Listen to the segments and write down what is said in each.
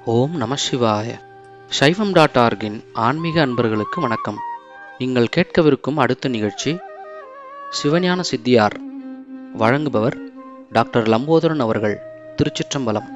ஓம் நம சிவாய சைவம் டாட் ஆர்கின் ஆன்மீக அன்பர்களுக்கு வணக்கம் நீங்கள் கேட்கவிருக்கும் அடுத்த நிகழ்ச்சி சிவஞான சித்தியார் வழங்குபவர் டாக்டர் லம்போதரன் அவர்கள் திருச்சிற்றம்பலம்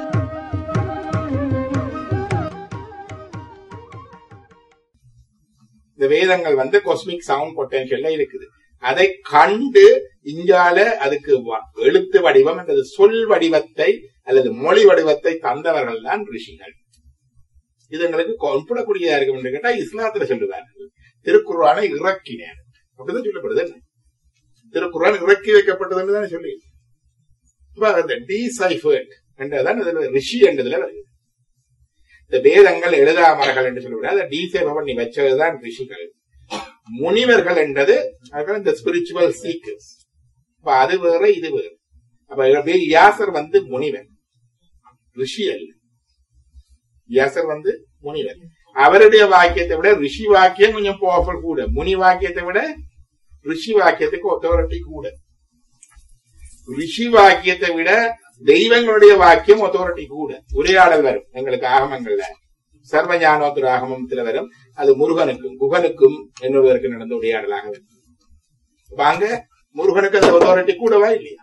இந்த வேதங்கள் வந்து காஸ்மிக் சவுண்ட் பொட்டன்ஷியல்ல இருக்குது அதை கண்டு இங்கால அதுக்கு வ- எழுத்து வடிவம் அல்லது சொல் வடிவத்தை அல்லது மொழி வடிவத்தை தந்தவர்கள் தான் ரிஷிகள் இது எங்களுக்கு கொம்படக்கூடியதா இருக்கும் என்று கேட்டா இஸ்லாத்துல சொல்லுவார்கள் திருக்குர்ஆனை இறக்கினேன் அப்படிதான் சொல்லப்படுது என்ன? திருக்குர்ஆன் இறக்கி வைக்கப்பட்டதுன்னு தானே சொல்லி இப்ப அந்த டிசைஃபர்ட் என்றதான் இதுல ரிஷி என்றதுல வருது இந்த வேதங்கள் எழுதாமர்கள் என்று சொல்லுவாங்க அதை டிசைஃபர் பண்ணி வச்சதுதான் ரிஷிகள் முனிவர்கள் என்றது அதுதான் இந்த ஸ்பிரிச்சுவல் சீக்கர்ஸ் அப்ப அது வேற இது வேற அப்ப இப்ப யாசர் வந்து முனிவர் ரிஷி அல்ல யாசர் வந்து முனிவர் அவருடைய வாக்கியத்தை விட ரிஷி வாக்கியம் கொஞ்சம் பவர்ஃபுல் கூட முனி வாக்கியத்தை விட ரிஷி வாக்கியத்துக்கு ஒத்தவரட்டி கூட ரிஷி வாக்கியத்தை விட தெய்வங்களுடைய வாக்கியம் ஒத்தவரட்டி கூட உரையாடல் வரும் எங்களுக்கு ஆகமங்கள்ல சர்வஞானோத்தர ஆகமத்துல வரும் அது முருகனுக்கும் குகனுக்கும் என்னொருவருக்கு நடந்த உரையாடலாக வரும் அப்ப அங்க முருகனுக்கு அந்த ஒத்தாரிட்டி கூடவா இல்லையா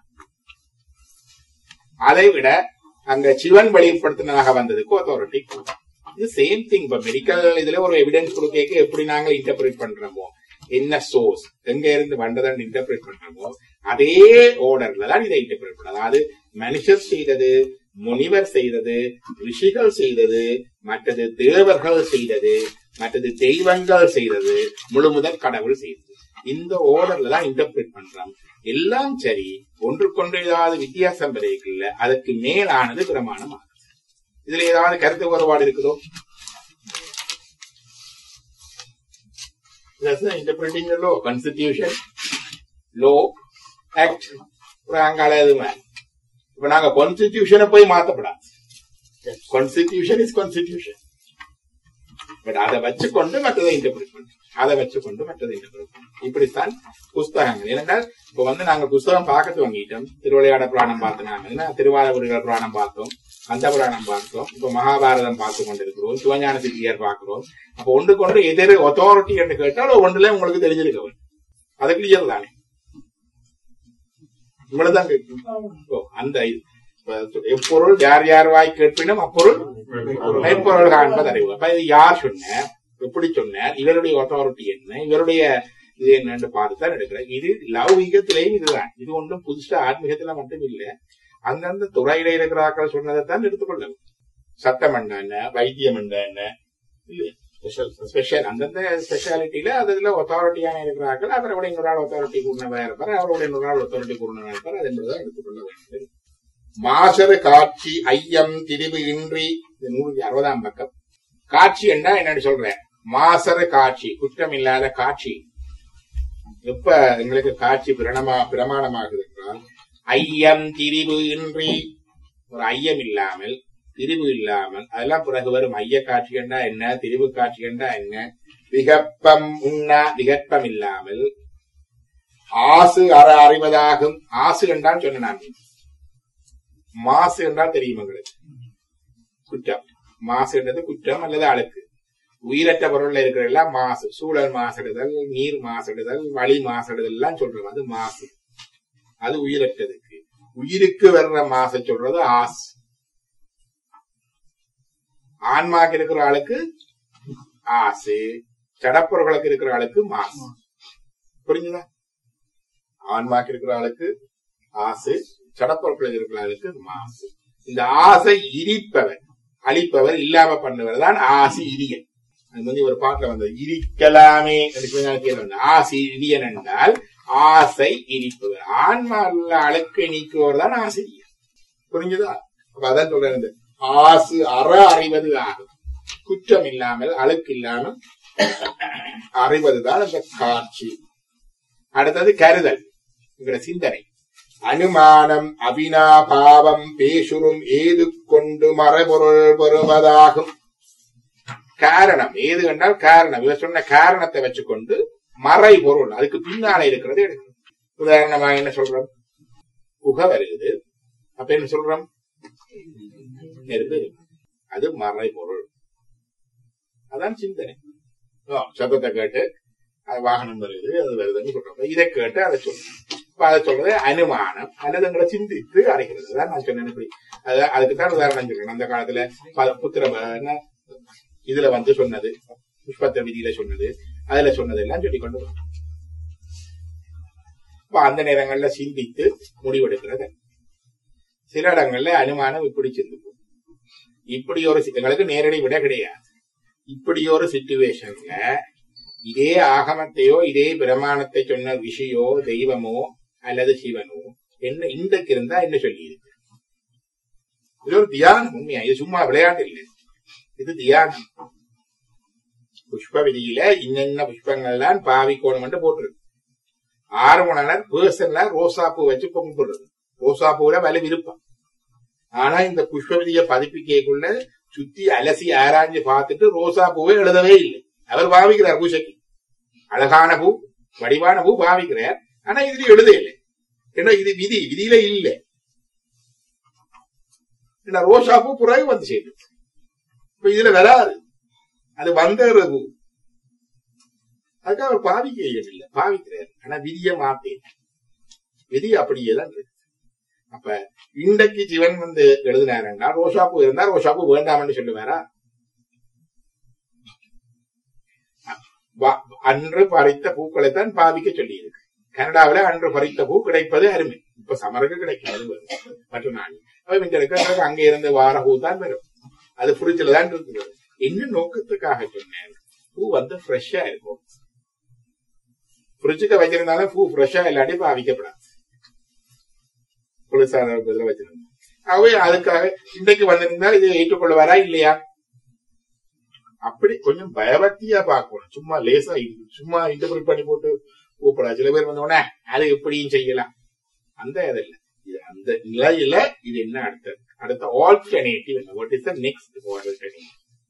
அதை விட அங்க சிவன் வெளிப்படுத்தினதாக வந்ததுக்கு ஒத்தாரிட்டி கூட இது சேம் திங் இப்ப மெடிக்கல் இதுல ஒரு எவிடன்ஸ் கொடுக்க எப்படி நாங்க இன்டர்பிரேட் பண்றோமோ என்ன சோர்ஸ் எங்க இருந்து வந்ததுன்னு இன்டர்பிரேட் பண்றோமோ அதே ஆர்டர்ல தான் இதை இன்டர்பிரேட் பண்ண அதாவது மனுஷர் செய்தது முனிவர் செய்தது ரிஷிகள் செய்தது மற்றது தேவர்கள் செய்தது மற்றது தெய்வங்கள் செய்தது முழுமுதல் கடவுள் செய்தது இந்த ஆர்டர்ல தான் இன்டர்பிரேட் பண்றோம் எல்லாம் சரி ஒன்றுக்கொன்று ஏதாவது வித்தியாசம் கிடைக்கல அதுக்கு மேலானது பிரமாணமாகும் இதுல ஏதாவது கருத்து வேறுபாடு இருக்குதோ interpreting law constitution law act அங்கால எதுவுமே இப்ப நாங்க கான்ஸ்டிடியூஷனை போய் மாத்தப்படாது கான்ஸ்டிடியூஷன் இஸ் கான்ஸ்டிடியூஷன் பட் அதை வச்சுக்கொண்டு மற்றதை இன்டர்பிரேட் பண்ணும் அதை வச்சுக்கொண்டு மற்றதை இன்டர்பிரேட் பண்ணும் இப்படித்தான் புஸ்தகங்கள் ஏனென்றால் இப்ப வந்து நாங்க புஸ்தகம் பார்க்க துவங்கிட்டோம் திருவிளையாட புராணம் பார்த்தோம் நாங்க என்ன திருவாரூர்கள் புராணம் பார்த்தோம் கந்த புராணம் பார்த்தோம் இப்ப மகாபாரதம் பார்த்து கொண்டிருக்கிறோம் சிவஞான சித்தியார் பார்க்கிறோம் அப்ப ஒன்று கொண்டு எதிர் ஒத்தாரிட்டி என்று கேட்டால் ஒன்றுல உங்களுக்கு தெரிஞ்சிருக்க வேண்டும் அது கிளியர் தானே இவ்வளவுதான் கேட்கும் ஓ, அந்த இது. இப்ப எப்பொருள் யார் யார் வாய் கேட்பினும் அப்பொருள் மெய்ப்பொருள் காண்பது அறிவு அப்ப இது யார் சொன்ன எப்படி சொன்னார் இவருடைய ஒத்தாரிட்டி என்ன இவருடைய இது என்னன்னு பார்த்துதான் எடுக்கிறேன் இது லௌகிகத்திலேயும் இதுதான் இது ஒன்றும் புதுசா ஆன்மீகத்துல மட்டும் இல்ல அந்தந்த துறையில இருக்கிறாக்கள் சொன்னதைத்தான் எடுத்துக்கொள்ள வேண்டும். சட்டம் என்ன என்ன வைத்தியம் என்ன என்ன இல்லையா ஸ்பெஷல் அந்தந்த ஸ்பெஷாலிட்டியில அதுல ஒத்தாரிட்டியான இருக்கிறார்கள் அவரோட இன்னொரு ஆள் ஒத்தாரிட்டி கூறினவா இருப்பார் அவரோட இன்னொரு ஆள் ஒத்தாரிட்டி கூறினவா இருப்பார் அது என்பதுதான் எடுத்துக்கொள்ள வேண்டும் மாசரு காட்சி ஐயம் திரிவு இன்றி இது நூறுக்கு அறுபதாம் பக்கம் காட்சி என்ன என்னன்னு சொல்றேன் மாசரு காட்சி குற்றம் இல்லாத காட்சி எப்ப எங்களுக்கு காட்சி பிரணமா பிரமாணமாகுது என்றால் ஐயம் திரிவு இன்றி ஒரு ஐயம் இல்லாமல் திரிவு இல்லாமல் அதெல்லாம் பிறகு வரும் ஐய காட்சி கண்டா என்ன திரிவு காட்சி கண்டா என்ன விகப்பம் உண்ணா விகற்பம் இல்லாமல் ஆசு அற அறிவதாகும் ஆசு என்றால் சொன்ன நான் மாசு என்றால் தெரியும் உங்களுக்கு குற்றம் மாசு என்றது குற்றம் அல்லது அழுக்கு உயிரற்ற பொருள்ல இருக்கிற எல்லாம் மாசு சூழல் மாசடுதல் நீர் மாசடுதல் வழி மாசடுதல் எல்லாம் சொல்றோம் அது மாசு அது உயிரற்றதுக்கு உயிருக்கு வர்ற மாசை சொல்றது ஆசு ஆன்மாக்கு இருக்கிற ஆளுக்கு ஆசு ஜடப்பொருள்களுக்கு இருக்கிற ஆளுக்கு மாசு புரிஞ்சுதா ஆன்மாக்கு இருக்கிற ஆளுக்கு ஆசு ஜடப்பொருட்களுக்கு இருக்கிற ஆளுக்கு மாசு இந்த ஆசை இரிப்பவர் அழிப்பவர் இல்லாம பண்ணுவர் தான் ஆசி இரியன் அது வந்து ஒரு பாட்டுல வந்தது இரிக்கலாமே என்று சிவஞானத்தில் வந்தது. ஆசி இரியன் என்றால் ஆசை இரிப்பவர் ஆன்மாவில் அழுக்கை நீக்குவர் தான் ஆசிரியர் புரிஞ்சுதா அப்ப அதான் சொல்றேன் இந்த ஆசு அற அறிவது ஆகும் குற்றம் இல்லாமல் அழுக்கு இல்லாமல் அறிவதுதான் அந்த காட்சி அடுத்தது கருதல் என்கிற சிந்தனை அனுமானம் அபினாபாவம் பேசுறும் ஏது கொண்டு மறைபொருள் பெறுவதாகும் காரணம் ஏது என்றால் காரணம் இவர் சொன்ன காரணத்தை வச்சுக்கொண்டு மறைபொருள் அதுக்கு பின்னால இருக்கிறது எடுக்கணும் உதாரணமா என்ன சொல்றோம் புகை வருது அப்ப என்ன சொல்றோம் நெருப்பு இருக்கு. அது மறைபொருள் அதான் சிந்தனை ஓ, சத்தத்தை கேட்டு அது வாகனம் வருது அது வருதுன்னு சொல்றோம் இதை கேட்டு அதை சொல்லணும் இப்ப அதை சொல்றது அனுமானம் அல்லது எங்களை சிந்தித்து அடைகிறது தான் நான் சொன்னேன் இப்படி அது அதுக்கு தான் உதாரணம் சொல்றேன் அந்த காலத்துல ப- புத்திர ப- என்ன, இதுல வந்து சொன்னது புஷ்பத்த விதியில சொன்னது அதுல சொன்னதெல்லாம் சொல்லிக் கொண்டு வரோம். இப்ப அந்த நேரங்கள்ல சிந்தித்து முடிவெடுக்கிறது சில இடங்கள்ல அனுமானம் இப்படி சிந்திக்கும் இப்படி ஒரு சி- எங்களுக்கு நேரடி விட கிடையாது இப்படி ஒரு சிச்சுவேஷன்ல இதே ஆகமத்தையோ இதே பிரமாணத்தை சொன்ன ரிஷியோ தெய்வமோ அல்லது சிவனோ என்ன இன்றைக்கு இருந்தா என்ன சொல்லி இருக்கு இது ஒரு தியானம் உண்மையா இது சும்மா விளையாட்டு இல்லை இது தியானம் புஷ்ப விதியில இன்னென்ன புஷ்பங்கள்லாம் பாவிக்கோணும் என்று போட்டிருக்கு ஆறுமணர் பேர்சன்ல ரோசா பூ வச்சு கும்பிடுறது ரோசா பூவில வலு விருப்பம் ஆனா இந்த புஷ்ப விதியை பதிப்பிக்கக்குள்ள சுத்தி அலசி ஆராய்ஞ்சு பார்த்துட்டு ரோசா பூவை எழுதவே இல்லை அவர் பாவிக்கிறார் பூஜைக்கு அழகான பூ வடிவான பூ பாவிக்கிறார் ஆனா இதுல எழுத இல்லை ஏன்னா இது விதி விதியில இல்லை ஏன்னா ரோசா பூ பிறகு வந்து சேர்ந்து இப்ப இதுல வராது அது வந்தது பூ அதுக்கு அவர் பாவிக்க இல்லை பாவிக்கிறார் ஆனா விதியை மாத்தேன் விதி அப்படியே தான் இருக்கு அப்ப இன்றைக்கு சிவன் வந்து எழுதினாருன்னா ரோசாப்பூ இருந்தா ரோசாப்பூ வேண்டாம்னு சொல்லுவாரா வ- அன்று பறித்த பூக்களைத்தான் பாவிக்க சொல்லி இருக்கு கனடாவில அன்று பறித்த பூ கிடைப்பது அருமை இப்ப சமருக்கு கிடைக்காது வரும். மற்ற நாள் அப்ப இங்க இருக்கிறதுக்கு அங்க இருந்து வார பூ தான் வரும் அது ஃப்ரிட்ஜில் தான் இருக்குது என்ன நோக்கத்துக்காக சொன்னேன் பூ வந்து ஃப்ரெஷ்ஷா இருக்கும் ஃப்ரிட்ஜுக்கு வச்சிருந்தாலும் பூ ஃப்ரெஷ்ஷா இல்லாட்டி பாவிக்கப்படாது குளிர்சாதன இதுல வச்சிருந்தோம் ஆகவே அதுக்காக இன்றைக்கு வந்திருந்தா இது ஏற்றுக்கொள்வாரா இல்லையா அப்படி கொஞ்சம் பயபக்தியா பார்க்கணும் சும்மா லேசா இ- சும்மா இன்டர்பிரட் பண்ணி போட்டு கூப்பிடா சில பேர் வந்தோடனே அது எப்படியும் செய்யலாம் அந்த இதில்ல இது அந்த நிலையில இது என்ன அடுத்தது அடுத்த ஆல்டர்னேட்டிவ் என்ன what is the next alternative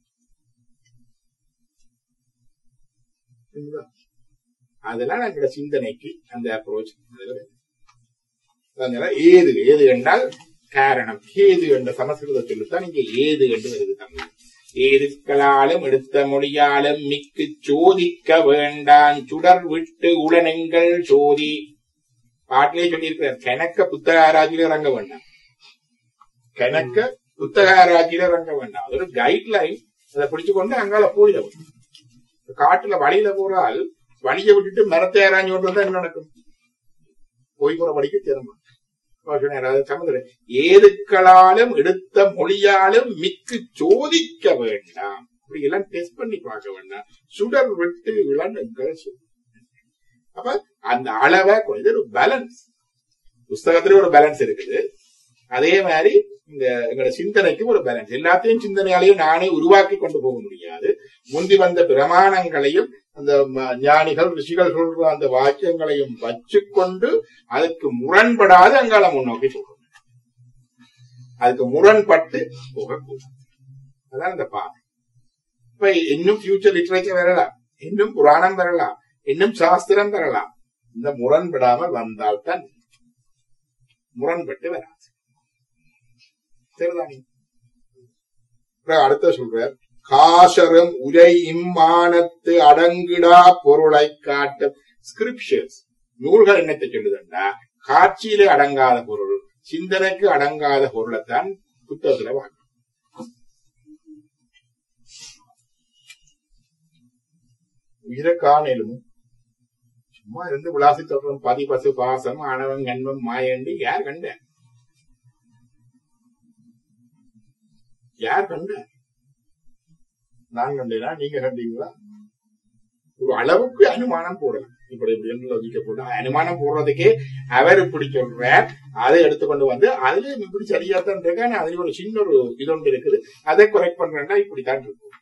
அதெல்லாம் எங்களோட சிந்தனைக்கு அந்த அப்ரோச் அதனால ஏது ஏது என்றால் காரணம் ஏது என்ற சமஸ்கிருத சொல்லுத்தான் இங்க ஏது என்று வருது தமிழ் ஏதுக்களாலும் எடுத்த மொழியாலும் மிக்கு சோதிக்க வேண்டாம் சுடர் விட்டு உளனெங்கள் சோதி பாட்டிலே சொல்லியிருக்கிறார் கணக்க புத்தக ஆராய்ச்சியில இறங்க வேண்டாம் கணக்க புத்தக ஆராய்ச்சியில இறங்க வேண்டாம் அது ஒரு கைட்லைன் அதை பிடிச்சு கொண்டு அங்கால போயிடும் காட்டுல வழியில போறால் வழியை விட்டுட்டு மரத்தை ஆராய்ஞ்சு கொண்டு வந்தா என்ன நடக்கும் போய் போற வழிக்கு திரும்ப சமுதிரம் ஏதுக்களாலும் எடுத்த மொழியாலும் மிக்கு சோதிக்க வேண்டாம் இப்படி எல்லாம் டெஸ்ட் பண்ணி பார்க்க வேண்டாம் சுடர் விட்டு இளனுங்கள் சு- அப்ப அந்த அளவை இது ஒரு பேலன்ஸ் புஸ்தகத்துல ஒரு பேலன்ஸ் இருக்குது அதே மாதிரி இந்த எங்களோட சிந்தனைக்கும் ஒரு பேலன்ஸ் எல்லாத்தையும் சிந்தனையாலையும் நானே உருவாக்கி கொண்டு போக முடியாது முந்தி வந்த பிரமாணங்களையும் அந்த ம- ஞானிகள் ரிஷிகள் சொல்ற அந்த வாக்கியங்களையும் வச்சுக்கொண்டு அதுக்கு முரண்படாத அங்கால முன்னோக்கி போகணும் அதுக்கு முரண்பட்டு போகக்கூடாது அதான் இந்த பாதை இப்ப இன்னும் ஃபியூச்சர் லிட்ரேச்சர் வரலாம் இன்னும் புராணம் வரலாம் இன்னும் சாஸ்திரம் வரலாம் இந்த முரண்படாமல் வந்தால்தான் முரண்பட்டு வராது சரிதானே அப்புறம் அடுத்த சொல்றார் காசரும் உரை இம்மானத்து அடங்கிடா பொருளை காட்டும் ஸ்கிரிப்சர்ஸ் நூல்கள் என்னத்தை சொல்லுதுண்டா காட்சியிலே அடங்காத பொருள் சிந்தனைக்கு அடங்காத பொருளைத்தான் புத்தகத்துல வாங்க உயிரை காணலும் சும்மா இருந்து விளாசி தொடரும் பதி பசு பாசம் ஆணவம் கண்மம் மாயண்டி யார் கண்ட யார் கண்ட நான் கண்டேனா நீங்க கண்டீங்களா ஒரு அளவுக்கு அனுமானம் போடலாம் இப்படி இப்படி என்று லோகிக்க போட்டா அனுமானம் போடுறதுக்கே அவர் இப்படி சொல்றார் அதை எடுத்துக்கொண்டு வந்து அதுல இப்படி சரியாத்தான் இருக்கு ஆனா அதுல ஒரு சின்ன ஒரு இது ஒன்று இருக்குது அதை குறைக் பண்றேன்டா இப்படித்தான் இருக்கும்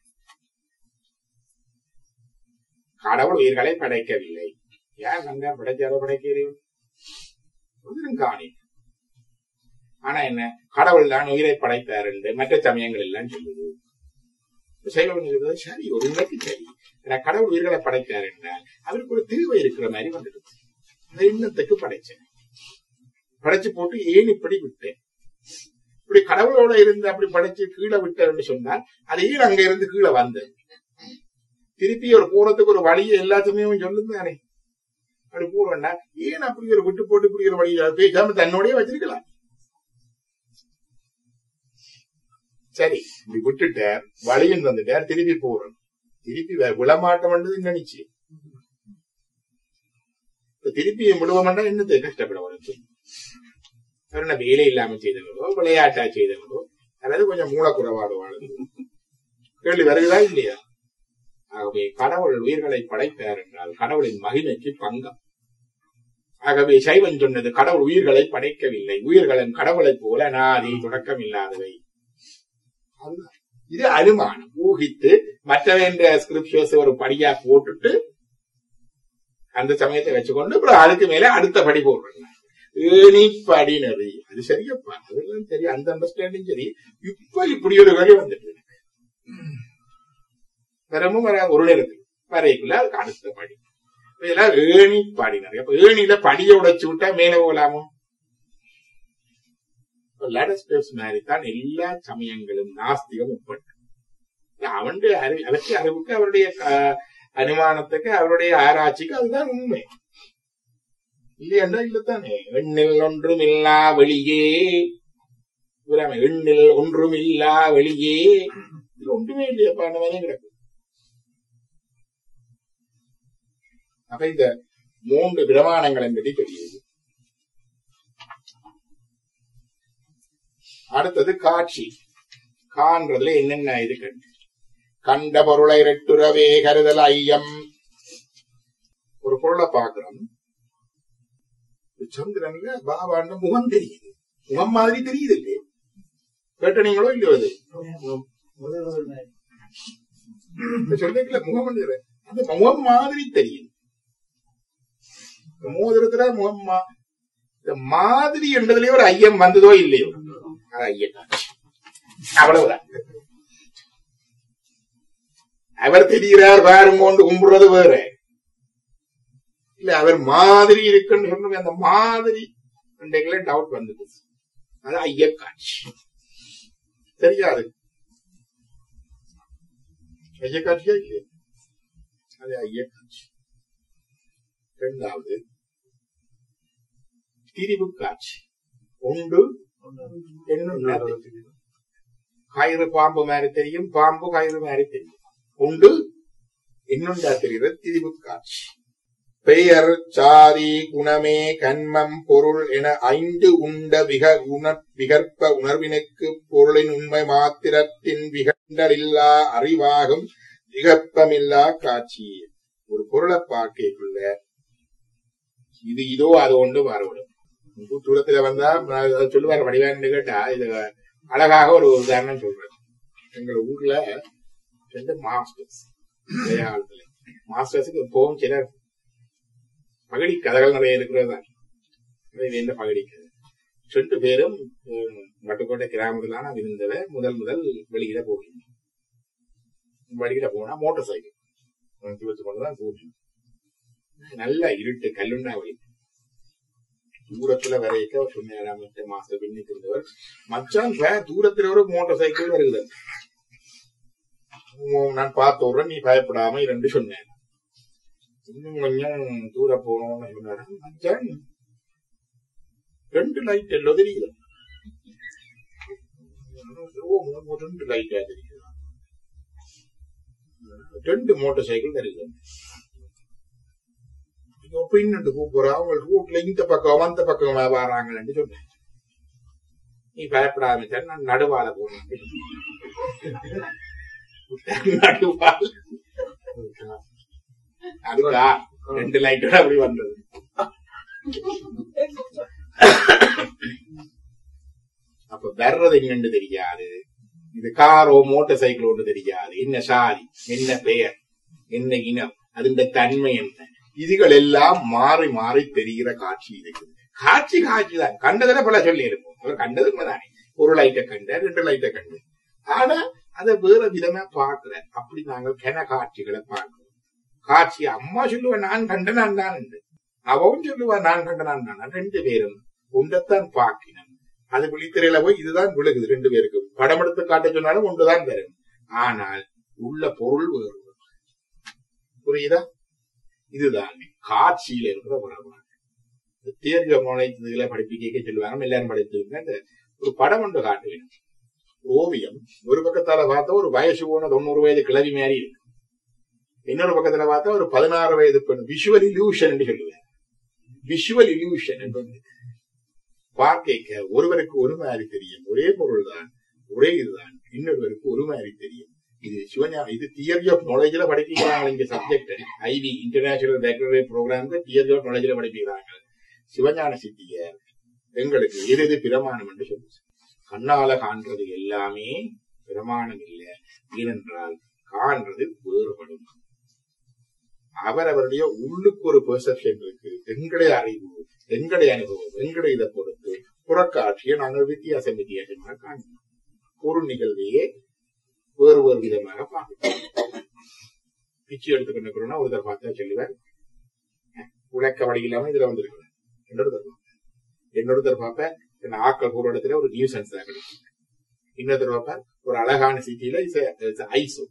கடவுள் உயிர்களை படைக்கவில்லை யார் கண்டா படைச்சாரோ படைக்கிறீர்கள் ஒன்றும் காணி ஆனா என்ன கடவுள் தான் உயிரை படைத்தார் என்று மற்ற சமயங்கள் எல்லாம் சொல்லுது சைவம் சொல்றது சரி ஒரு உண்மைக்கு சரி ஆனா கடவுள் உயிர்களை படைத்தார் என்றால் அவருக்கு ஒரு தேவை இருக்கிற மாதிரி வந்துடுது அந்த எண்ணத்துக்கு படைச்சேன் படைச்சு போட்டு ஏன் இப்படி விட்டேன் இப்படி கடவுளோட இருந்து அப்படி படைச்சு கீழே விட்டன்னு சொன்னால் அது ஏன் அங்க இருந்து கீழே வந்தது திருப்பி ஒரு போறதுக்கு ஒரு வழியை எல்லா சமயமும் சொல்லுந்தானே அப்படி போறோம்னா ஏன் அப்படி ஒரு விட்டு போட்டு இப்படி ஒரு வழி பேசாம தன்னோடய வச்சிருக்கலாம் சரி இப்படி விட்டுட்டார் வழியும் வந்துட்டார் திருப்பி போறோம் திருப்பி வே- விழமாட்டம்ன்றது நினைச்சு இப்ப திருப்பி விழுவமாட்டா என்னது கஷ்டப்பட வரும் என்ன வேலை இல்லாம செய்தவங்களோ விளையாட்டா செய்தவங்களோ அல்லது கொஞ்சம் மூலக்குறைபாடு வாழ்ந்து கேள்வி வருகிறதா இல்லையா ஆகவே கடவுள் உயிர்களை படைத்தார் என்றால் கடவுளின் மகிமைக்கு பங்கம் ஆகவே சைவன் சொன்னது கடவுள் உயிர்களை படைக்கவில்லை உயிர்களின் கடவுளைப் போல நாதி தொடக்கம் இல்லாதவை அதுதான். இது அனுமானம் ஊகித்து மற்றவன்ற ஸ்கிரிப்சர்ஸ் ஒரு படியா போட்டுட்டு அந்த சமயத்தை வச்சுக்கொண்டு அப்புறம் அதுக்கு மேல அடுத்த படி போடுறாங்க ஏணி படி நெறி அது சரியப்பா அதெல்லாம் சரி அந்த அண்டர்ஸ்டாண்டிங் சரி இப்ப இப்படி ஒரு வழி வந்துட்டு இருக்கு. வரமும் வர ஒரு நேரத்துக்கு வரைக்குள்ள அதுக்கு அடுத்த படி இப்ப இதெல்லாம் ஏணி பாடினார் அப்ப ஏணியில படியை உடைச்சு விட்டா மேல போகலாமோ லேட்டஸ்ட் மாதிரி தான் எல்லா சமயங்களும் நாஸ்திகம் உட்பட்டு அவனுடைய அறிவு அவற்றை அறிவுக்கு அவருடைய அஹ், அனுமானத்துக்கு அவருடைய ஆராய்ச்சிக்கு அதுதான் உண்மை இல்லையென்றா இல்லத்தானே எண்ணில் ஒன்றும் இல்லா வெளியே புரியாம எண்ணில் ஒன்றும் இல்லா வெளியே இது ஒன்றுமே இல்லையப்பா அந்த மாதிரி கிடக்கு அப்ப இந்த மூன்று பிரமாணங்களை பற்றி தெரியுது அடுத்தது காட்சி காண்றதுல என்னென்ன இது கண்டு கண்ட பொருளை ரெட்டுறவே கருதல் ஐயம் ஒரு பொருளை பார்க்கிறோம் சந்திரன்ல பாபாண்ட முகம் தெரியுது முகம் மாதிரி தெரியுது இல்லையே கேட்டனீங்களோ இல்லையோ அது சொல்லிக்கல முகம் வந்து அந்த முகம் மாதிரி தெரியுது இந்த மோதிரத்துல முகம் மா- இந்த மாதிரி என்றதுலயே ஒரு ஐயம் வந்ததோ இல்லையோ அது ஐயம் அவ்வளவுதான் அவர் தெரிகிறார் பாருங்க கொண்டு கும்பிடுறது வேற இல்ல அவர் மாதிரி இருக்குன்னு சொன்ன அந்த மாதிரி டவுட் வந்தது அது ஐய காட்சி தெரியாது ஐய காட்சியா இல்லையா அது ஐய காட்சி இரண்டாவது திரிவு காட்சி உண்டு என்னும் கயிறு பாம்பு மாதிரி தெரியும் பாம்பு கயிறு மாதிரி தெரியும் உண்டு இன்னுண்டா தெரிகிறது திரிவு காட்சி பெயர் சாதி குணமே கண்மம் பொருள் என ஐந்து உண்ட விக உண விகற்ப உணர்வினுக்கு பொருளின் உண்மை மாத்திரத்தின் விகண்டலில்லா அறிவாகும் விகற்பமில்லா காட்சி ஒரு பொருளை பார்க்கக்குள்ள இது இதோ அது ஒன்று மாறுபடும் தூரத்துல வந்தா நான் அதை சொல்லுவார் வடிவான்னு கேட்டா இது அழகாக ஒரு உதாரணம் சொல்றேன் எங்க ஊர்ல ரெண்டு மாஸ்டர்ஸ் பழைய காலத்துல மாஸ்டர்ஸுக்கு இப்பவும் சிலர் பகடி கதைகள் நிறைய இருக்கிறதா என்ன பகடி கதை ரெண்டு பேரும் உம், வட்டுக்கோட்டை கிராமத்துல நான் இருந்தத முதல் முதல் வெளியில போகணும் வெளியில போனா மோட்டார் சைக்கிள் இருபத்தி கொண்டுதான் போகணும் நல்ல இருட்டு கல்லுண்ணா வழி தூரத்துல வரைக்க சொன்னாராம் மாஸ்டர் பின்னிக்கு இருந்தவர் மச்சான் வே, தூரத்துல ஒரு மோட்டார் சைக்கிள் வருகிறது உம், நான் பார்த்து விடுறேன் நீ பயப்படாம இரண்டு சொன்னேன் இன்னும் கொஞ்சம் தூர போனோம்னு சொன்னாரு மச்சான் ரெண்டு லைட் எல்லோ தெரியுது ஓ, மூ- ரெண்டு லைட் தெரியுது ரெண்டு மோட்டார் சைக்கிள் வருது பின்னு கூப்பிடுறா அவங்க ரூட்ல இந்த பக்கம் அந்த பக்கம் வராங்கன்னு சொன்னேன் நீ பயப்படாம சார் நான் நடுவால போனேன் நடுவால் அதுக்கா ரெண்டு லைட்டோட அப்படி வந்தது அப்ப வர்றது என்னன்னு தெரியாது இது காரோ மோட்டார் சைக்கிள் ஒன்று தெரியாது என்ன சாதி என்ன பெயர் என்ன இனம் அதுண்ட தன்மை என்ன இதுகள் எல்லாம் மாறி மாறி தெரிகிற காட்சி இருக்குது காட்சி காட்சி தான் கண்டதுல பல சொல்லி இருக்கும் அவர் கண்டது உண்மைதானே ஒரு லைட்டை கண்ட ரெண்டு லைட்டை கண்டு ஆனா அதை வேற விதமா பார்க்கல அப்படி நாங்கள் கென காட்சிகளை பார்க்கிறோம் காட்சி அம்மா சொல்லுவா நான் கண்ட நான் தான் என்று அவவும் சொல்லுவா நான் கண்ட நான் தான் ரெண்டு பேரும் ஒன்றத்தான் பார்க்கினோம் அது விழித்திரையில போய் இதுதான் விழுகுது ரெண்டு பேருக்கும் படம் எடுத்து காட்ட சொன்னாலும் ஒன்றுதான் தரும் ஆனால் உள்ள பொருள் வேறு புரியுதா இதுதான் காட்சியில இருக்கிற உறவு தேர்வு முளைச்சதுல படிப்பிக்க சொல்லுவாங்க எல்லாரும் படிச்சுங்க இந்த ஒரு படம் ஒன்று காட்டுவேன் ஓவியம் ஒரு பக்கத்தால பார்த்தா ஒரு வயசு போன தொண்ணூறு வயது கிளவி மாதிரி இருக்கு இன்னொரு பக்கத்துல பார்த்தா ஒரு பதினாறு வயது பெண் விஷுவல் இல்யூஷன் என்று சொல்லுவேன் விஷுவல் இல்யூஷன் என்பது பார்க்க ஒருவருக்கு ஒரு மாதிரி தெரியும் ஒரே பொருள் தான் ஒரே இதுதான் இன்னொருவருக்கு ஒரு மாதிரி தெரியும் இது சிவஞா இது தியரி ஆஃப் நாலேஜ்ல படிக்கிறாங்க இங்க subject IV international bakery program theory of நாலேஜ்ல படிக்கிறாங்க சிவஞான சித்தியர் எங்களுக்கு எது எது பிரமாணம் என்று சொல்லுச்சு கண்ணால காண்றது எல்லாமே பிரமாணம் இல்லை ஏனென்றால் காண்றது வேறுபடும் அவரவருடைய உள்ளுக்கு ஒரு பெர்செப்ஷன் இருக்கு எங்களுடைய அறிவு எங்களுடைய அனுபவம் எங்களுடைய இதை பொறுத்து புறக்காட்சியை நாங்கள் வித்தியாசம் வித்தியாசமாக காண்கிறோம் ஒரு நிகழ்வையே வேறு வேறு விதமாக பார்க்கிறோம் பிச்சு எடுத்துக்கொண்டு ஒருத்தர் பார்த்தா சொல்லுவார் உலக்க வழி இல்லாம இதுல வந்திருக்கிறேன் இன்னொருத்தர் இன்னொருத்தர் பார்ப்ப ஆக்கள் போற இடத்துல ஒரு நியூசன்ஸ் தான் கிடைக்கும் இன்னொருத்தர் பார்ப்ப ஒரு அழகான சிட்டியில ஐசோ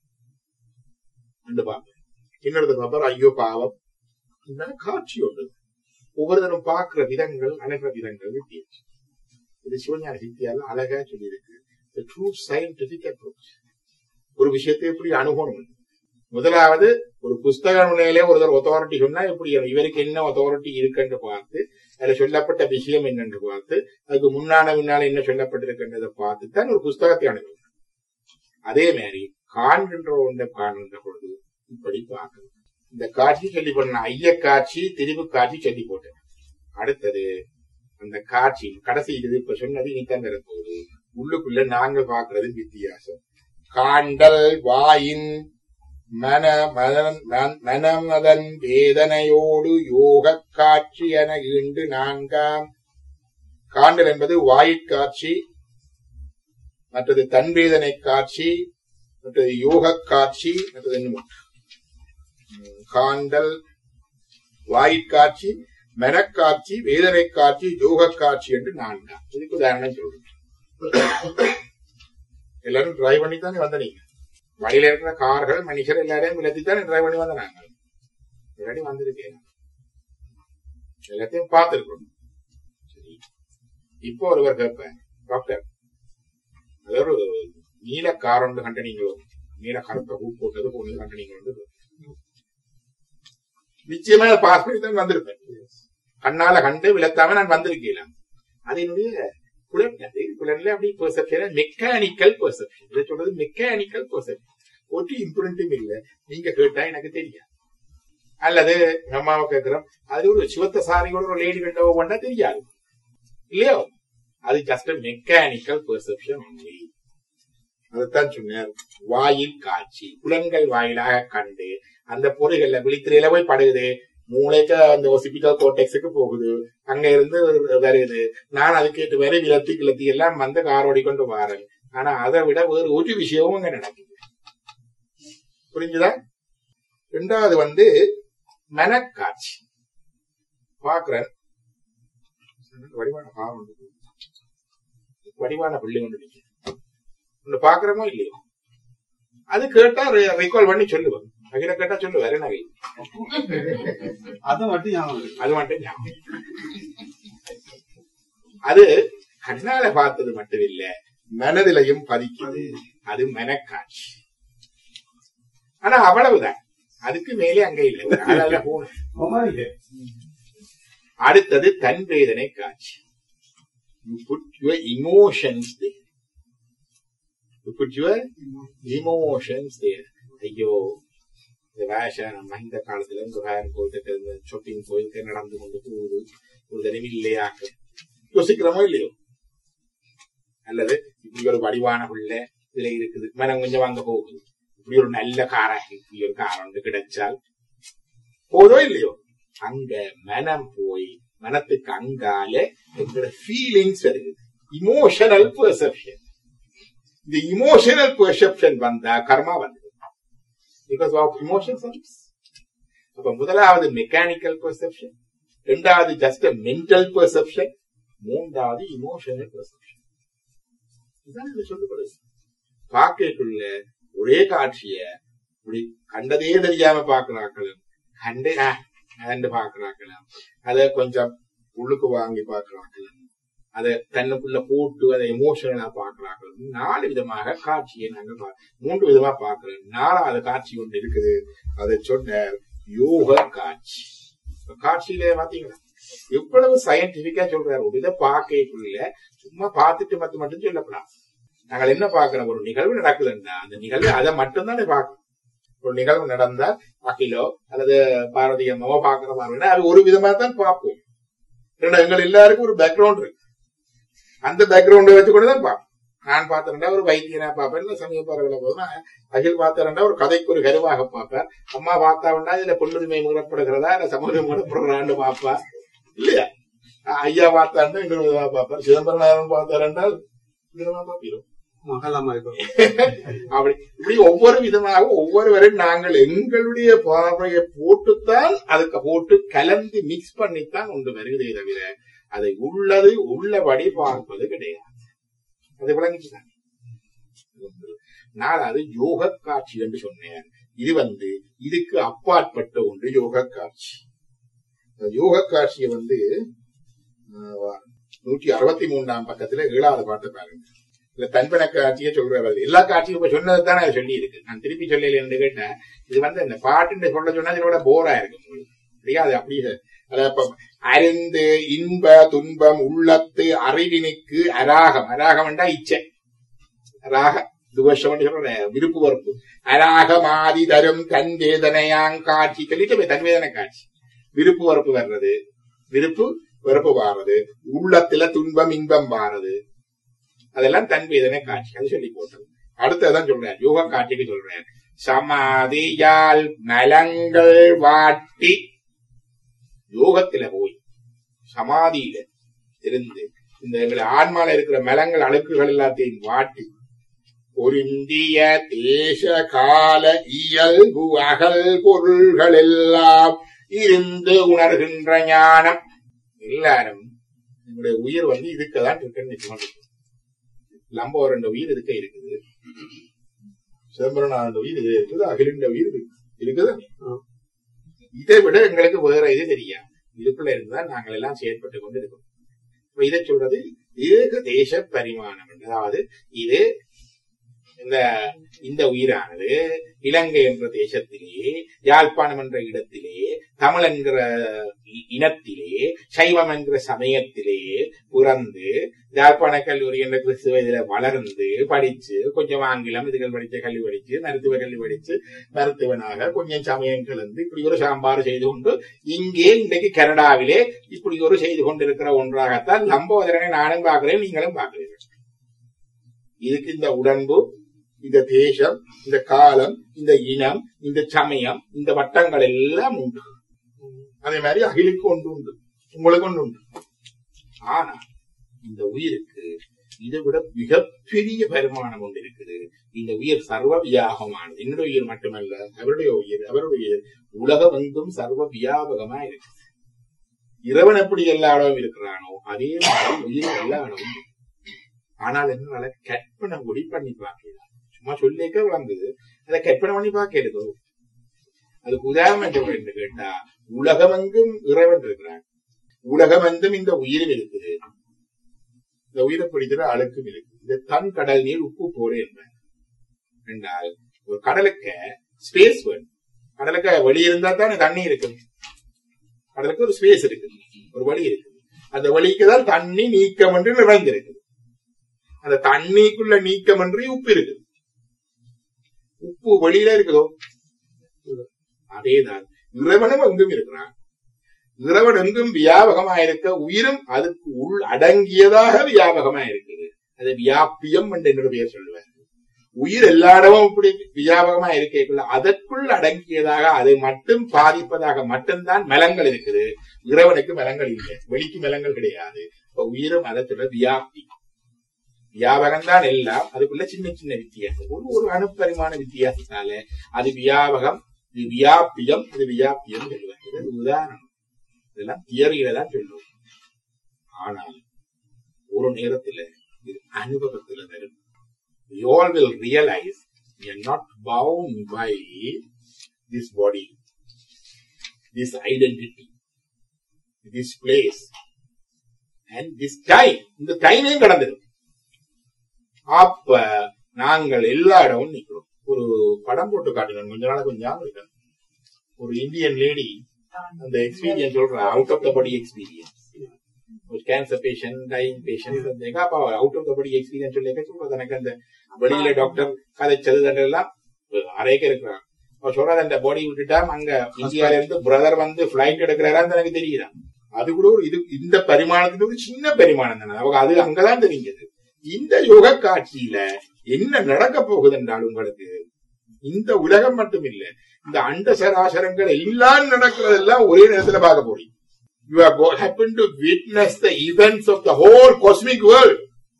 ரெண்டு பார்ப்பேன் இன்னொருத்தர் பார்ப்பார் ஐயோ பாவம் இதனால காட்சி ஒன்று ஒவ்வொருத்தரும் பார்க்கிற விதங்கள் அழகிற விதங்கள் வித்தியாசம் இது சிவஞான சித்தியால அழகா சொல்லியிருக்கு ட்ரூ சயின்டிபிக் அப்ரோச் ஒரு விஷயத்தை எப்படி அணுகணும் முதலாவது ஒரு புஸ்தக நிலையிலே ஒருத்தர் ஒத்தாரிட்டி சொன்னா எப்படி இவருக்கு என்ன ஒத்தாரிட்டி இருக்குன்னு பார்த்து அதுல சொல்லப்பட்ட விஷயம் என்னன்னு பார்த்து அதுக்கு முன்னான முன்னால என்ன சொல்லப்பட்டிருக்கின்றதை பார்த்து தான் ஒரு புஸ்தகத்தை அணுகணும் அதே மாதிரி காண்கின்ற ஒன்றை காண்கின்ற பொழுது இப்படி பார்க்கணும் இந்த காட்சி சொல்லி பண்ண ஐய காட்சி திரிவு காட்சி சொல்லி போட்டேன் அடுத்தது அந்த காட்சி கடைசி இது இப்ப சொன்னது நீ தந்துற போது உள்ளுக்குள்ள நாங்க பாக்குறது வித்தியாசம் காண்டல் வாயின் மன மனமதன் வேதனையோடு யோக காட்சி என ஈண்டு நான்காம் காண்டல் என்பது வாயிற்காட்சி மற்றது தன்வேதனை காட்சி மற்றது யோக காட்சி மற்றது என்ன காண்டல் வாயிற்காட்சி மெனக்காட்சி வேதனை காட்சி யோக காட்சி என்று நான்காம் இதுக்கு உதாரணம் சொல்றேன் எல்லாரும் டிரைவ் பண்ணி தானே வந்த நீங்க வழியில இருக்கிற கார்கள் மனுஷர் எல்லாரையும் விலத்தித்தான் டிரைவ் பண்ணி வந்த நாங்கள் முன்னாடி வந்திருக்கேன் எல்லாத்தையும் பார்த்திருக்கணும் சரி இப்போ ஒருவர் கேட்பேன் டாக்டர் அது ஒரு நீல கார் ஒன்று கண்டு நீங்கள் நீல கருத்த பூ போட்டது போனது கண்டு நீங்கள் வந்து நிச்சயமா பாஸ் பண்ணி தான் வந்திருப்பேன் கண்ணால கண்டு விளத்தாம நான் வந்திருக்கேன் அது என்னுடைய புலன் அது புலன்ல அப்படி பெர்செப்ஷன் மெக்கானிக்கல் பெர்செப்ஷன் இதை சொல்றது மெக்கானிக்கல் பெர்செப்ஷன் ஒரு இம்ப்ரூவ்மெண்ட்டும் இல்ல நீங்க கேட்டா எனக்கு தெரியாது அல்லது அம்மாவை கேட்கிறோம் அது ஒரு சிவத்த சாரியோட ஒரு லேடி கண்டவோ பண்ணா தெரியாது இல்லையோ அது ஜஸ்ட் மெக்கானிக்கல் பெர்செப்ஷன் ஒன்லி அதைத்தான் சொன்னார் வாயில் காட்சி புலன்கள் வாயிலாக கண்டு அந்த பொறிகள்ல விழித்திரையில போய் படுகுது மூளைக்கு அந்த ஒசிபிக்கல் கோட்டெக்ஸுக்கு போகுது அங்க இருந்து வருது நான் அதுக்கேற்று வேற விலத்தி கிளத்தி எல்லாம் வந்து கார் ஓடிக்கொண்டு வாரேன் ஆனா அதை விட வேறு ஒரு விஷயமும் அங்க நடக்குது புரிஞ்சுதா ரெண்டாவது வந்து மனக்காட்சி பாக்குறேன் வடிவான பாவம் உண்டு. வடிவான பிள்ளை ஒன்று நிக்குது. ஒண்ணு பாக்குறோமோ இல்லையோ அது கேட்டா ரிகால் பண்ணி சொல்லுவேன் அகில கேட்டா சொல்லுவாரு நகை அதை மட்டும் ஞாபகம் இருக்கு. அது மட்டும் ஞாபகம். அது கண்ணால பார்த்தது மட்டும் இல்ல மனதிலையும் பதிக்குது அது மனக்காட்சி ஆனா அவ்வளவுதான் அதுக்கு மேலே அங்க இல்லை ஒரு ஆளால போகணும் குமாரிக்கு. அடுத்தது தன் வேதனை காட்சி You put your emotions there. You put your emotions there. ஐயோ இந்த வேஷ நம்ம இந்த காலத்துல இந்த வேன் போயிட்டு இந்த ஷாப்பிங் போயிட்டு நடந்து கொண்டு போகுது ஒரு தடவை இல்லையாக்க யோசிக்கிறோமோ இல்லையோ அல்லது இப்படி ஒரு வடிவான பிள்ளை இதுல இருக்குது மனம் கொஞ்சம் வாங்க போகுது இப்படி ஒரு நல்ல காரா இப்படி ஒரு காரம் வந்து கிடைச்சால் போதோ இல்லையோ அங்க மனம் போய் மனத்துக்கு அங்கால எங்களோட ஃபீலிங்ஸ் வருது இமோஷனல் பெர்செப்ஷன் இந்த இமோஷனல் பெர்செப்ஷன் வந்தா கர்மா வந்து பிகாஸ் ஆஃப் இமோஷன்ஸ் அப்ப முதலாவது மெக்கானிக்கல் பெர்செப்ஷன் ரெண்டாவது ஜஸ்ட் மென்டல் பெர்செப்ஷன் மூன்றாவது இமோஷனல் பெர்செப்ஷன் இதுதான் இதுல சொல்லப்படுது பார்க்கக்குள்ள ஒரே காட்சிய இப்படி கண்டதே தெரியாம பாக்குறாக்களும் கண்டு கண்டு பாக்குறாக்களும் அத கொஞ்சம் உள்ளுக்கு வாங்கி பாக்குறாக்களும் அதை தன்னுக்குள்ள போட்டு அதை எமோஷனலா பாக்குறாக்களும் நாலு விதமாக காட்சியை நாங்கள் பா- மூன்று விதமா பார்க்கிறோம் நாலாவது காட்சி ஒன்று இருக்குது அதை சொன்ன யோக காட்சி இப்ப காட்சியில பாத்தீங்களா எவ்வளவு சயின்டிபிக்கா சொல்றாரு ஒரு இதை பார்க்கக்குள்ள சும்மா பார்த்துட்டு மட்டும் மட்டும் சொல்லப்படாது நாங்கள் என்ன பார்க்கிறோம் ஒரு நிகழ்வு நடக்குதுன்னா அந்த நிகழ்வு அதை மட்டும்தானே பார்க்கணும் ஒரு நிகழ்வு நடந்தா அகிலோ அல்லது பாரதிய அம்மாவோ பாக்குற மாதிரி அது ஒரு விதமா தான் பார்ப்போம் ஏன்னா எங்கள் எல்லாருக்கும் ஒரு பேக்ரவுண்ட் இருக்கு அந்த பேக்ரவுண்டை வச்சு கூட தான் பார்ப்போம் நான் பார்த்தேன்டா ஒரு வைத்தியனா பார்ப்பேன் இல்ல சமய பரவல போதுனா அகில் பார்த்தேன்டா ஒரு கதைக்கு ஒரு கருவாக பார்ப்பேன் அம்மா பார்த்தாவண்டா இதுல பொண்ணுரிமை முறப்படுகிறதா இல்ல சமூகம் முறப்படுறான்னு பார்ப்பா இல்லையா அஹ் ஐயா பார்த்தாண்டா இன்னொரு விதமா பார்ப்பார் சிதம்பரம் பார்த்தாரென்றால் விதமா பார்ப்பீரும் மகளமா இருக்கும் அப்படி இப்படி ஒவ்வொரு விதமாக ஒவ்வொருவரும் நாங்கள் எங்களுடைய பார்வையை போட்டுத்தான் அதுக்கு போட்டு கலந்து மிக்ஸ் பண்ணித்தான் ஒன்று வருகிறதே தவிர அதை உள்ளது உள்ளபடி பார்ப்பது கிடையாது அது விளங்கிச்சுதான் நான் அது யோக காட்சி என்று சொன்னேன் இது வந்து இதுக்கு அப்பாற்பட்ட ஒன்று யோக காட்சி அந்த யோக காட்சியை வந்து ஆஹ், நூற்றி அறுபத்தி மூன்றாம் பக்கத்துல ஏழாவது பாட்டு பாருங்க இல்ல தன்பன காட்சியை சொல்றாரு எல்லா காட்சியும் இப்ப சொன்னது தானே சொல்லி இருக்கு நான் திருப்பி சொல்லல என்று கேட்டேன் இது வந்து இந்த பாட்டு சொல்ல சொன்னா இதோட போரா இருக்கு உங்களுக்கு சரியா அது அப்படியே அதாவது இப்ப அருந்து இன்ப துன்பம் உள்ளத்து அறிவினுக்கு அராகம் அராகம்ண்டா இச்சை அராக துவஷம் சொல்ற விருப்பு வறுப்பு அராகமாதி தரும் கண் வேதனையாங் காட்சி சொல்லிட்டு தன்வேதனை காட்சி விருப்பு வறுப்பு வர்றது விருப்பு வெறுப்பு வாரது உள்ளத்துல துன்பம் இன்பம் வாரது அதெல்லாம் தன் வேதனை காட்சி அது சொல்லி போட்டது அடுத்ததான் சொல்றேன் யோக காட்சிக்கு சொல்றேன் சமாதியால் நலங்கள் வாட்டி யோகத்துல போய் சமாதியில இருந்து இந்த எங்களை ஆன்மால இருக்கிற மலங்கள் அழுக்குகள் எல்லாத்தையும் வாட்டி பொருந்திய தேச கால இயல்பு அகல் பொருள்கள் எல்லாம் இருந்து உணர்கின்ற ஞானம் எல்லாரும் என்னுடைய உயிர் வந்து இதுக்குதான் இருக்குன்னு நிச்சயமா லம்போ ரெண்டு உயிர் இருக்க இருக்குது சிதம்பரம் உயிர் இது இருக்குது அகிலிண்ட உயிர் இருக்கு இருக்குது இதை விட எங்களுக்கு வேற இது தெரியாது இதுக்குள்ள இருந்துதான் நாங்கள் எல்லாம் செயற்பட்டு கொண்டு இருக்கோம் இப்ப இதை சொல்றது ஏக தேச பரிமாணம் அதாவது இது இந்த இந்த உயிரானது இலங்கை என்ற தேசத்திலே யாழ்ப்பாணம் என்ற இடத்திலே தமிழ் என்கிற இ- இனத்திலே சைவம் என்கிற சமயத்திலே பிறந்து யாழ்ப்பாண கல்லூரி என்ற கிறிஸ்துவ இதுல வளர்ந்து படிச்சு கொஞ்சம் ஆங்கிலம் இதுகள் படிச்ச கல்வி படிச்சு மருத்துவ கல்வி படிச்சு மருத்துவனாக கொஞ்சம் சமயம் கலந்து இப்படி ஒரு சாம்பார் செய்து கொண்டு இங்கே இன்றைக்கு கனடாவிலே இப்படி ஒரு செய்து கொண்டிருக்கிற ஒன்றாகத்தான் லம்போதரனை நானும் பார்க்கிறேன் நீங்களும் பார்க்கிறீர்கள் இதுக்கு இந்த உடம்பு இந்த தேசம் இந்த காலம் இந்த இனம் இந்த சமயம் இந்த வட்டங்கள் எல்லாம் உண்டு அதே மாதிரி அகிலுக்கு ஒன்று உண்டு உங்களுக்கு ஒன்று உண்டு ஆனா இந்த உயிருக்கு இதை விட மிகப்பெரிய வருமானம் ஒன்று இருக்குது இந்த உயிர் சர்வ வியாபகமானது என்னுடைய உயிர் மட்டுமல்ல அவருடைய உயிர் அவருடைய உயிர் உலகம் எங்கும் சர்வ வியாபகமா இருக்குது இறைவன் எப்படி எல்லா இடமும் இருக்கிறானோ அதே மாதிரி உயிர் எல்லா இடமும் இருக்கு. ஆனால் என்னால கற்பனை கூடி பண்ணி பார்க்கலாம் சும்மா சொல்லிக்க விளங்குது அதை கற்பனை பண்ணி பார்க்கிறது அதுக்கு உதாரணம் சொல்றேன் கேட்டா உலகமெங்கும் இறைவன் இருக்கிறான் உலகமெங்கும் இந்த உயிரும் இருக்குது இந்த உயிரை பிடிக்கிற அழுக்கும் இருக்கு இந்த தன் கடல் நீர் உப்பு போடு என்பேன் என்றால் ஒரு கடலுக்கு ஸ்பேஸ் வேணும் கடலுக்கு வழி இருந்தா தானே தண்ணி இருக்கு கடலுக்கு ஒரு ஸ்பேஸ் இருக்கு ஒரு வழி இருக்கு அந்த வழிக்கு தான் தண்ணி நீக்கம் என்று நிறைந்திருக்கு அந்த தண்ணிக்குள்ள நீக்கம் என்று உப்பு இருக்குது உப்பு வெளியில இருக்குதோ அதேதான் இறைவனும் எங்கும் இருக்கிறான் இறைவன் எங்கும் வியாபகமா இருக்க உயிரும் அதுக்கு உள் அடங்கியதாக வியாபகமா இருக்குது அது வியாபியம் என்று என்னோட பெயர் சொல்லுவார் உயிர் எல்லா இடமும் இப்படி வியாபகமா இருக்கக்குள்ள அதற்குள் அடங்கியதாக அதை மட்டும் பாதிப்பதாக மட்டும்தான் மலங்கள் இருக்குது இறைவனுக்கு மலங்கள் இல்லை வெளிக்கு மலங்கள் கிடையாது இப்ப உயிரும் அதை சொல்ல வியாப்தி வியாபகம் தான் எல்லாம் அதுக்குள்ள சின்ன சின்ன வித்தியாசம் ஒரு ஒரு அணுப்பரிமாண வித்தியாசத்தால அது வியாபகம் இது வியாபியம் இது வியாபியம் சொல்லுவாங்க இது உதாரணம் இதெல்லாம் தியரியில தான் சொல்லுவோம் ஆனால் ஒரு நேரத்துல இது அனுபவத்துல வரும் we all will realize we are not bound by this body this identity this place and this time இந்த டைமையும் கடந்துடும் அப்ப நாங்கள் எல்லா இடமும் நிக்கிறோம் ஒரு படம் போட்டு காட்டுங்க கொஞ்ச நாள் கொஞ்சம் ஞாபகம் இருக்கா? ஒரு இந்தியன் லேடி அந்த எக்ஸ்பீரியன்ஸ் சொல்ற out of the body experience ஒரு கேன்சர் பேஷண்ட் டைங் பேஷண்ட் அப்ப out of the body experience சொல்லி சொல்றது எனக்கு அந்த வெளியில டாக்டர் கதைச்சது எல்லாம் அரைக்க இருக்கிறாங்க அவ சொல்றது அந்த பாடி விட்டுட்டா அங்க இந்தியால இருந்து பிரதர் வந்து பிளைட் எடுக்கிறாரான்னு எனக்கு தெரியுதா அது கூட ஒரு இது இந்த பரிமாணத்துக்கு ஒரு சின்ன பரிமாணம் தானே அவங்க அது அங்கதான் தெரிஞ்சது இந்த யோக காட்சியில என்ன நடக்க போகுது என்றால் உங்களுக்கு இந்த உலகம் மட்டும் இல்ல இந்த அண்ட சராசரங்கள் எல்லாம் நடக்கிறதெல்லாம் ஒரே நேரத்துல பார்க்க போறீங்க you are go- happen to witness the events of the whole cosmic world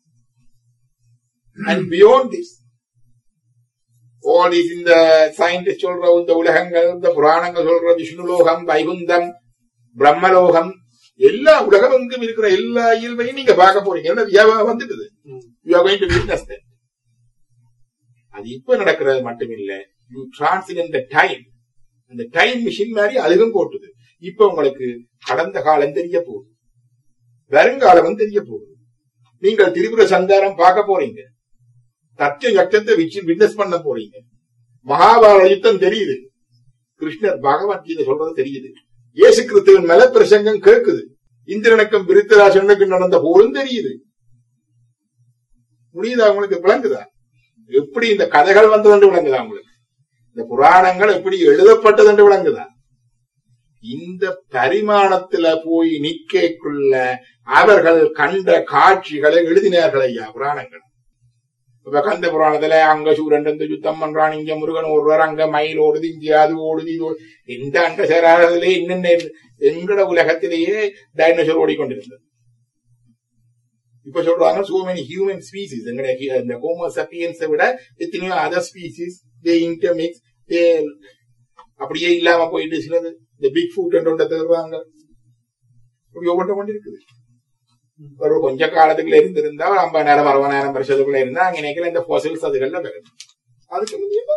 and beyond this all is in the scientist சொல்ற இந்த உலகங்கள் இந்த புராணங்கள் சொல்ற விஷ்ணுலோகம் வைகுந்தம் பிரம்மலோகம் எல்லா உலகம் எங்கும் இருக்கிற எல்லா இயல்பையும் நீங்க பார்க்க போறீங்க ஏன்னா வியாபாரம் வந்துடுது you are going to witness that அது இப்ப நடக்கிறது மட்டும் இல்ல யூ டிரான்சிடென்ட் டைம் அந்த டைம் மிஷின் மாதிரி அதுவும் போட்டுது இப்ப உங்களுக்கு கடந்த காலம் தெரிய போகுது வருங்காலமும் தெரிய போகுது நீங்கள் திரிபுர சந்தாரம் பார்க்க போறீங்க தற்ற யக்ஷத்தை விட்னஸ் பண்ண போறீங்க மகாபாரத யுத்தம் தெரியுது கிருஷ்ணர் பகவத்கீதை சொல்றது தெரியுது இயேசு கிறிஸ்துவின் மேல பிரசங்கம் கேட்குது இந்திரனுக்கும் விருத்தராசனுக்கும் நடந்த போலும் தெரியுது முடியுதா உங்களுக்கு விளங்குதா எப்படி இந்த கதைகள் வந்தது என்று விளங்குதா உங்களுக்கு இந்த புராணங்கள் எப்படி எழுதப்பட்டது என்று விளங்குதா இந்த பரிமாணத்துல போய் நிக்கக்குள்ள அவர்கள் கண்ட காட்சிகளை எழுதினார்கள் ஐயா புராணங்கள் இப்ப கந்த புராணத்துல அங்க சூரன் வந்து யுத்தம் பண்றான் இங்க முருகன் ஒருவர் அங்க மயில் ஓடுது இங்க அது ஓடுது இது ஓடுது. இந்த அண்ட சேராததுல என்னென்ன எங்கட உலகத்திலேயே டைனோசர் ஓடிக்கொண்டிருந்தது இப்ப சொல்றாங்க சோ மெனி ஹியூமன் ஸ்பீசிஸ் எங்கட ஹி- இந்த ஹோமோ சப்பியன்ஸை விட எத்தனையோ அதர் ஸ்பீசிஸ் தே இன்டர்மிக்ஸ் தே அப்படியே இல்லாம போயிட்டு சிலது இந்த பிக் ஃபுட் என்று தேடுறாங்க இப்படி ஒவ்வொன்றும் கொண்டு இருக்குது ஒரு கொஞ்ச காலத்துக்குள்ள இருந்திருந்தா ஒரு ஐம்பதாயிரம் அறுபதாயிரம் வருஷத்துக்குள்ள இருந்தா அங்க நினைக்கிற இந்த பொசில்ஸ் அதுகள்ல வரும் அதுக்கு முந்தைய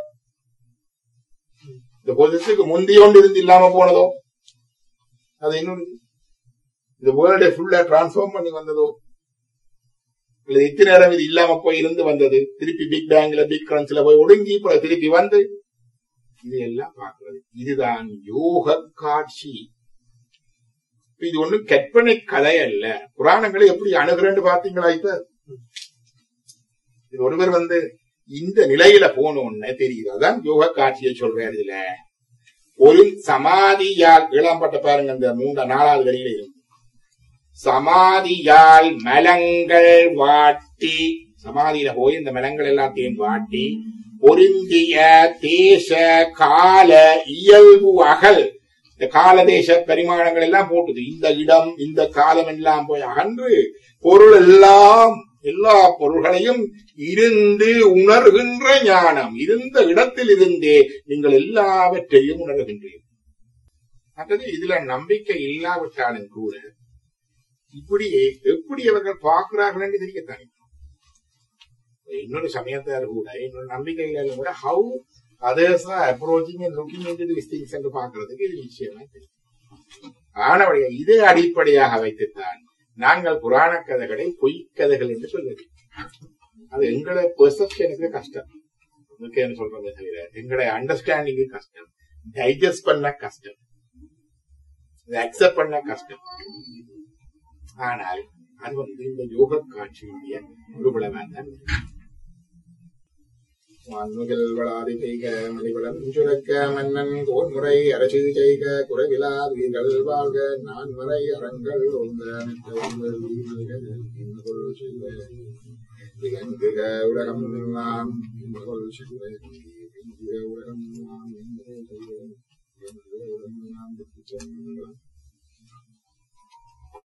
இந்த பொசில்ஸுக்கு முந்தைய ஒன்று இருந்து இல்லாம போனதோ அது இன்னொரு இது. இந்த வேர்ல்டை ஃபுல்லா டிரான்ஸ்ஃபார்ம் பண்ணி வந்ததோ இல்ல இத்தனை நேரம் இது இல்லாம போய் இருந்து வந்தது திருப்பி பிக் பேங்க்ல பிக் கிரன்ச்ல போய் ஒடுங்கி அப்புறம் திருப்பி வந்து இது எல்லாம் பார்க்கிறது இதுதான் யோக காட்சி இப்ப இது ஒண்ணும் கற்பனை கதை அல்ல புராணங்களை எப்படி அணுகிறேன்னு பாத்தீங்களா இப்ப இது ஒருவர் வந்து இந்த நிலையில போனோன்னு தெரியுது அதான் யோக காட்சியை சொல்றாரு இதுல ஒரு சமாதியால் இளம்பட்ட பாருங்க இந்த மூன்று நாலாவது வரியில இருக்கு சமாதியால் மலங்கள் வாட்டி சமாதியில போய் இந்த மலங்கள் எல்லாத்தையும் வாட்டி பொருந்திய தேச கால இயல்பு அகல் இந்த கால தேச பரிமாணங்கள் எல்லாம் போட்டுது இந்த இடம் இந்த காலம் எல்லாம் போய் அகன்று பொருள் எல்லாம் எல்லா பொருள்களையும் இருந்து உணர்கின்ற ஞானம் இருந்த இடத்தில் இருந்தே நீங்கள் எல்லாவற்றையும் உணர்கின்றீர்கள் மற்றது இதுல நம்பிக்கை இல்லாவிட்டாலும் கூட இப்படியே எப்படி அவர்கள் பார்க்கிறார்கள் என்று தெரியத்தானே இன்னொரு சமயத்தார் கூட இன்னொரு நம்பிக்கை இல்லாத கூட how others approaching and looking into this things என்று பார்க்கிறதுக்கு இது நிச்சயமா தெரியும் ஆனவடைய இதை அடிப்படையாக வைத்துத்தான் நாங்கள் புராண கதைகளை பொய் கதைகள் என்று சொல்லுது அது எங்களை பெர்செப்ஷனுக்கு கஷ்டம் அதுக்கு என்ன சொல்றதை தவிர எங்களுடைய அண்டர்ஸ்டாண்டிங்கு கஷ்டம் டைஜஸ்ட் பண்ண கஷ்டம் அக்செப்ட் பண்ண கஷ்டம் ஆனால் அது வந்து இந்த யோக காட்சியுடைய ஒரு விளவாக தான் இருக்கு. வான்முகில் வளாதி பெய்க மணிவளம் சுரக்க மன்னன் கோன்முறை அரசு செய்க குறைவிலா உயிர்கள் வாழ்க நான் வரை அறங்கள் ஓங்க நித்தவங்கள் வீழ்க, இன்னுகொள் செல்வ. விளங்குக உலகம் எல்லாம் இன்னுகொள் செல்வ. விளங்குக உலகம் எல்லாம் இன்னுகொள் செல்வ. விளங்குக உலகம் எல்லாம் வெற்றி செல்வ.